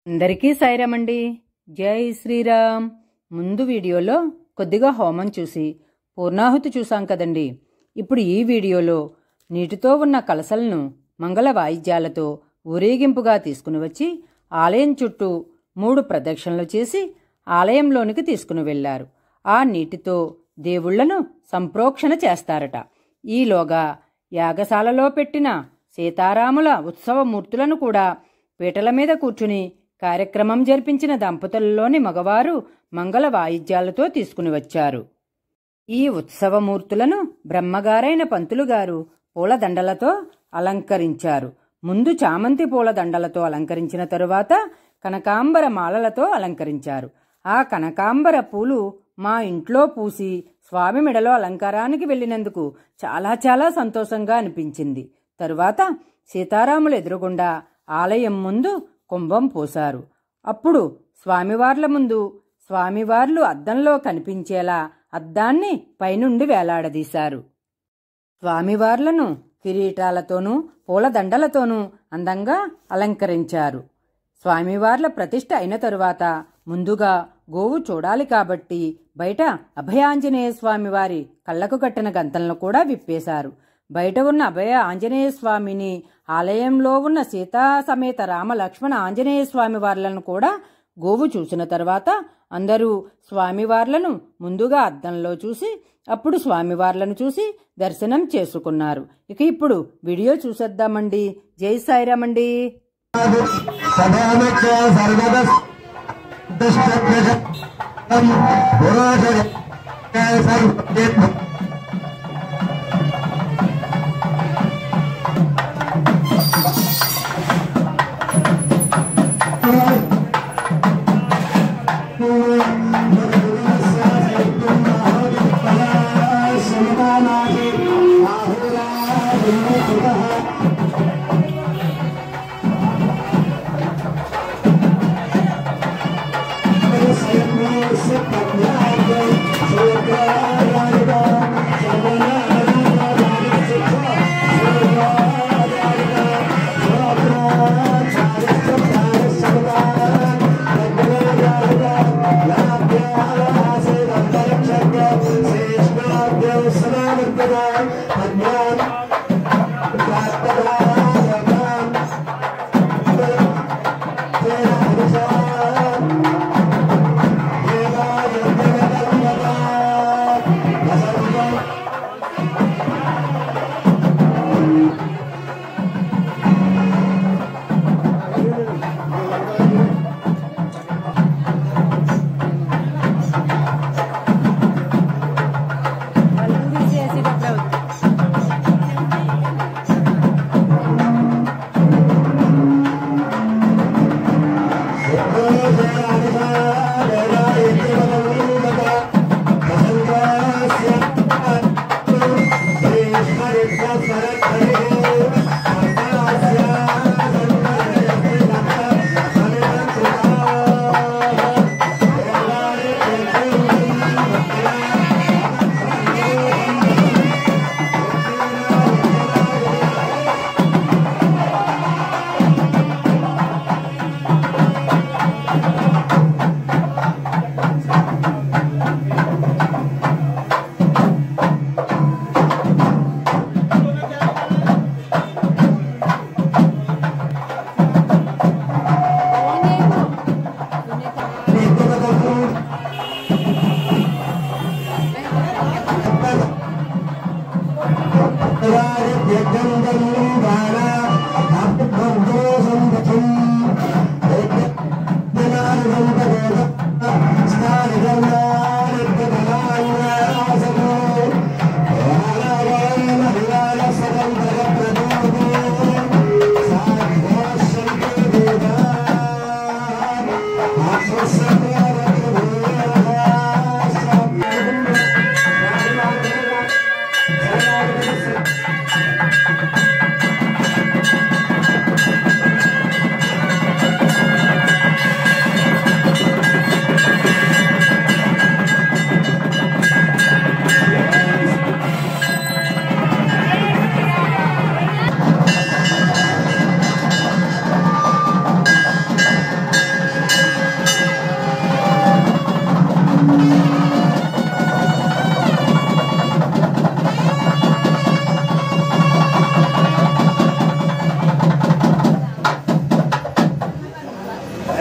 అందరికీ సాయిరామండి జై శ్రీరామ్ ముందు వీడియోలో కొద్దిగా హోమం చూసి పూర్ణాహుతి చూసాం కదండి ఇప్పుడు ఈ వీడియోలో నీటితో ఉన్న కలసలను మంగళ వాయిద్యాలతో ఊరేగింపుగా తీసుకుని వచ్చి ఆలయం చుట్టూ మూడు ప్రదక్షిణలు చేసి ఆలయంలోనికి తీసుకుని వెళ్లారు ఆ నీటితో దేవుళ్లను సంప్రోక్షణ చేస్తారట ఈలోగా యాగశాలలో పెట్టిన సీతారాముల ఉత్సవమూర్తులను కూడా పీటల మీద కూర్చుని కార్యక్రమం జరిపించిన దంపతులలోని మగవారు మంగళ వాయిద్యాలతో తీసుకుని వచ్చారు ఈ ఉత్సవమూర్తులను బ్రహ్మగారైన పంతులు గారు పూలదండలతో అలంకరించారు ముందు చామంతి పూలదండలతో అలంకరించిన తరువాత కనకాంబర మాలలతో అలంకరించారు ఆ కనకాంబర పూలు మా ఇంట్లో పూసి స్వామి మెడలో అలంకారానికి వెళ్ళినందుకు చాలా చాలా సంతోషంగా అనిపించింది తరువాత సీతారాములు ఎదురుగుండా ఆలయం ముందు కుంభం పోశారు అప్పుడు స్వామివార్ల ముందు స్వామివార్లు అద్దంలో కనిపించేలా అద్దాన్ని పైనుండి వేలాడదీశారు స్వామివార్లను కిరీటాలతోనూ పూలదండలతోనూ అందంగా అలంకరించారు స్వామివార్ల ప్రతిష్ఠ అయిన తరువాత ముందుగా గోవు చూడాలి కాబట్టి బయట అభయాంజనేయ స్వామివారి కళ్ళకు కట్టిన గంతలను కూడా విప్పేశారు బయట ఉన్న అభయ ఆంజనేయ స్వామిని ఆలయంలో ఉన్న సీతా సమేత రామ లక్ష్మణ ఆంజనేయ స్వామి వార్లను కూడా గోవు చూసిన తర్వాత అందరూ స్వామివార్లను ముందుగా అద్దంలో చూసి అప్పుడు స్వామివార్లను చూసి దర్శనం చేసుకున్నారు ఇక ఇప్పుడు వీడియో చూసేద్దామండి జై సాయిరామండి సదానక్ష సర్వద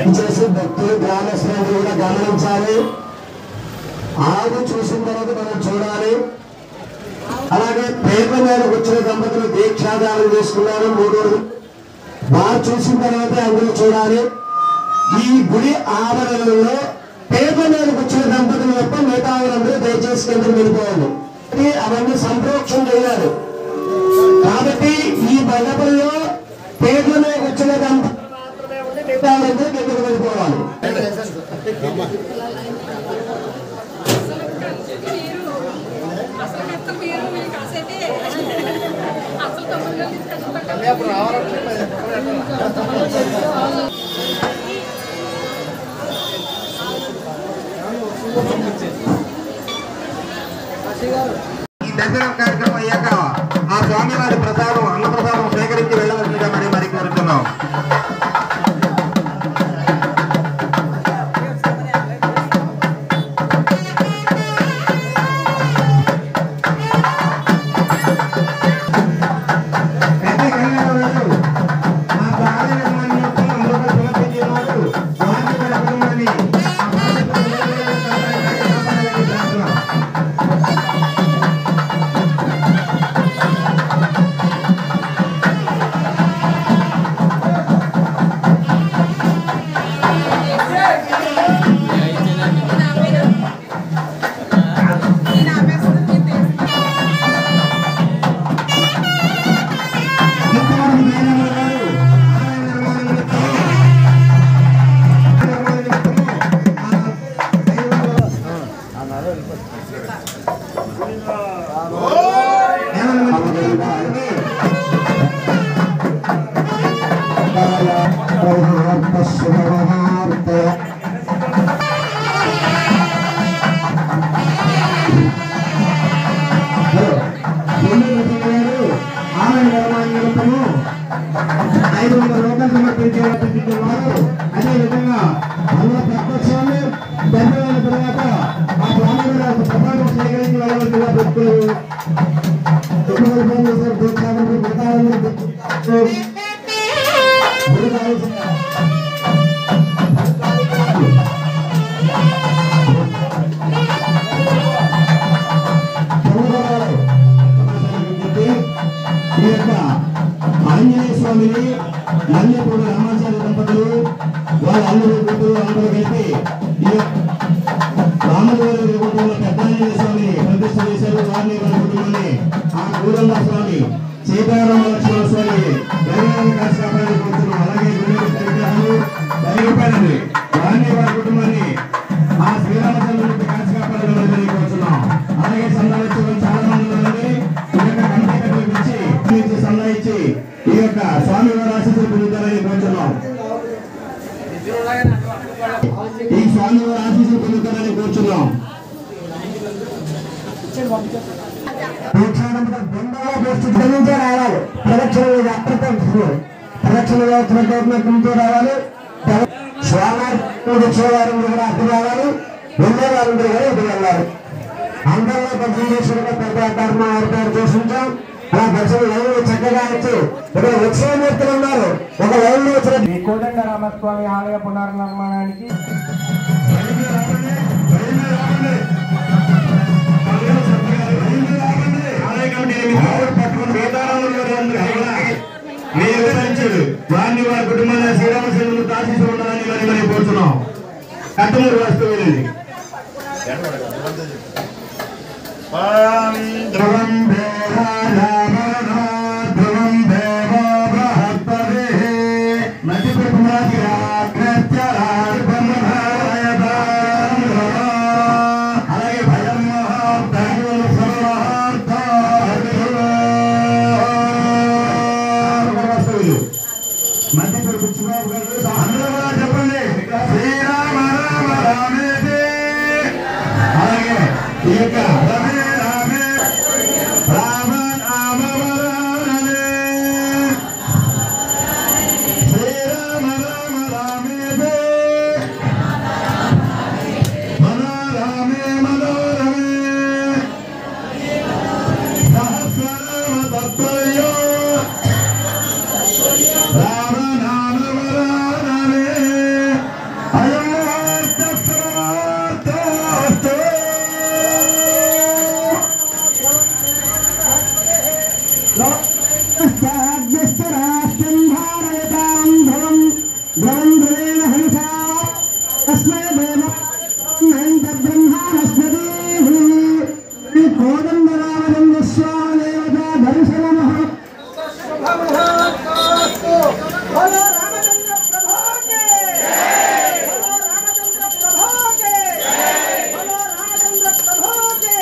దయచేసి భక్తులు గ్రామస్తులు కూడా గమనించాలి ఆవు చూసిన తర్వాత మనం చూడాలి అలాగే పేర్ల మీద వచ్చిన దంపతులు దీక్షాదానం చేసుకున్నారు మూడు రోజులు వారు చూసిన తర్వాత అందరూ చూడాలి ఈ గుడి ఆవరణలో పేర్ల మీద వచ్చిన దంపతులు తప్ప మిగతా వాళ్ళందరూ దయచేసి కిందకు వెళ్ళిపోవాలి ఇది అవన్నీ సంప్రోక్షణ చేయాలి కాబట్టి ఈ మండపంలో పేర్ల మీద వచ్చిన దంపతులు మాత్రమే ఉండి మిగతా వాళ్ళందరూ కిందకు వెళ్ళిపోవాలి అసలు ఎంత పేరు మీకు కాసేటే అసలు తమ్ముడు కష్టపడ్డారు ఈ దర్శనం కార్యక్రమం అయ్యాక ఆ స్వామివారి ప్రసాదం అన్న ప్రసాదం సేకరించి వెళ్ళవలసిందిగా మరి మరి కోరుతున్నాం పెద్ద కళ్యాణం గారు, మా భార్య యజమాని యొక్క మరొక సమర్పించేవాడు, వారి కుటుంబాన్ని ఆ బాధ్యతలు కాపాడాలని ప్రార్థన. ఇంతవరకు వేరే వారు ఆలయ నిర్మాణం నిమిత్తం, నిర్మాణ నిమిత్తము, ఆ దైవంలో దేవన మందిరాన్ని ఆలయ నిర్మాణ నిమిత్తము ఐదు వందల రూపాయలు సమర్పించేవారు అదే విధంగా అందులో పెద్ద స్వామి పెద్దలైన తర్వాత ఆ స్వామి గారు ప్రసాదం స్వీకరించి వెళ్ళవలసిందిగా భక్తులు ఎటువంటి పనులు చేశారు? దీక్షావంతులు, వ్రతాలందరూ గుడి కావాల్సిందిగా. చంద్రబాబు చెప్పి ఈ యొక్క ఆంజనేయ స్వామిని నల్లపూడి రామాచార్య దంపతులు వాళ్ళ అల్లుడు కూతురు అందరూ కలిపి ఈ యొక్క రామదేవుల కుటుంబంలో పెద్ద ఆంజనేయ స్వామిని ప్రతిష్ఠ చేశారు వారిని వారి కుటుంబాన్ని ఆ గూడమ్మ స్వామి సీతారామ లక్ష్మణ స్వామి దైవాన్ని కాసి కాపాడని కోరుతున్నాం అలాగే గుండె విగ్రహాలు దైవపడండి వారిని వారి కుటుంబాన్ని ఆ శ్రీరామచంద్రుడికి కాసి కాపాడని మరి కోరుతున్నాం అలాగే సందాయించడం చాలా మంది ఉన్నారండి ఈ యొక్క కమిటీ కట్టలు పిలిచి నుంచి సందాయించి ఈ యొక్క స్వామి వారి ఆశీస్సులు పొందుతారని కోరుతున్నాం ఈ స్వామి వారి ఆశీస్సులు పొందుతారని కోరుచున్నాం గమనించే రావాలి ప్రదక్షిణ మీద అప్రతం ప్రదక్షిణ వచ్చినట్టు రావాలి స్వామి వచ్చేవారు కూడా అటు రావాలి వెళ్ళే వారు కూడా ఇటు వెళ్ళాలి అందరిలో దర్శనం చేసుకుంటే పెద్ద ధర్మ ఏర్పాటు చేసించాం ఆ దర్శనం లైన్ చక్కగా ఇచ్చి ఇక్కడ వచ్చిన వ్యక్తులు ఉన్నారు ఒక లైన్ లో వచ్చిన ఈ కోదండ రామస్వామి ఆలయ పునర్నిర్మాణానికి వారిని వారి కుటుంబాన్ని శ్రీరామచంద్రుడు ఆశీస్సు ఉండాలని మరి మరి కోరుతున్నాం కట్టమూరు వస్తువులండి ధ్రువం దేవా రామణో ధ్రువం దేవో బృహస్పతి నది అలాగే భయం వస్తువులు మధ్యపూర్ బుచ్చిబాబు గారు అందరూ కూడా చెప్పండి శ్రీరామ రామ రామేతి అలాగే ఈ యొక్క రమే రామే దేవ హంస తస్మై దేవ నైంత బ్రహ్మానస్పతి శ్రీ కోదండరామలింగ స్వామి దేవత దర్శన बोलो रामचंद्र प्रभु के बोलो रामचंद्र प्रभु के बोलो रामचंद्र प्रभु के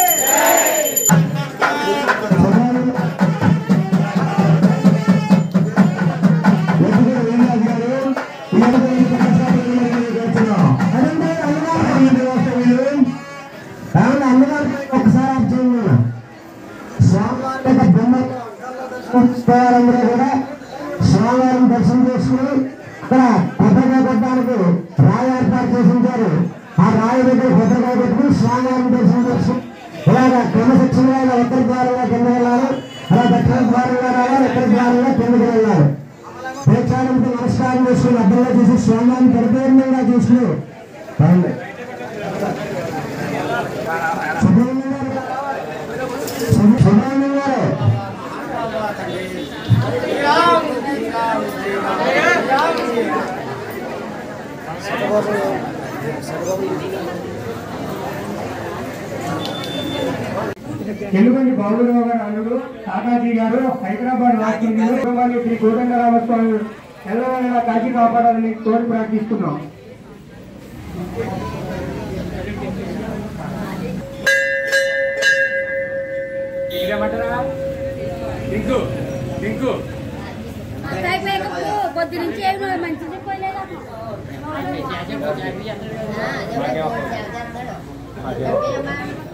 ఒకసారి అర్థం స్వామివారి యొక్క బొమ్మ పుష్పాలందరూ కూడా స్వామివారిని దర్శనం చేసుకుని అక్కడ భద్రకాయ కొట్టడానికి రాయి ఏర్పాటు చేసి ఉంచారు ఆ రాయి దగ్గర భద్రకాయ కొట్టుకుని స్వామివారిని దర్శనం చేసుకుని ఇలాగ క్రమశిక్షణగా ఇలా ఉత్తర ద్వారంగా కిందకి వెళ్ళాలి అలా దక్షిణ ద్వారంగా రావాలి ఉత్తర ద్వారంగా కిందకి వెళ్ళాలి ప్రేక్షాలకు నమస్కారం చేసుకుని అర్థంగా చేసి స్వామివారిని పరిపూర్ణంగా చూసుకుని రండి. సుబ్రహ్మణ్యం గారు సుబ్రహ్మణ్యం గారు తెలుగుని బాబురావు గారు అల్లుడు తాతాజీ గారు హైదరాబాద్ వాసింగ్ కుటుంబాన్ని శ్రీ కోదండరామస్వామి ఎల్లవేళలా కాచి కాపాడాలని కోరి ప్రార్థిస్తున్నాం పొద్దు నుంచి ఏమి మంచిది పోలేదా ఆ, ఎవరో పోటీ చేస్తాడు.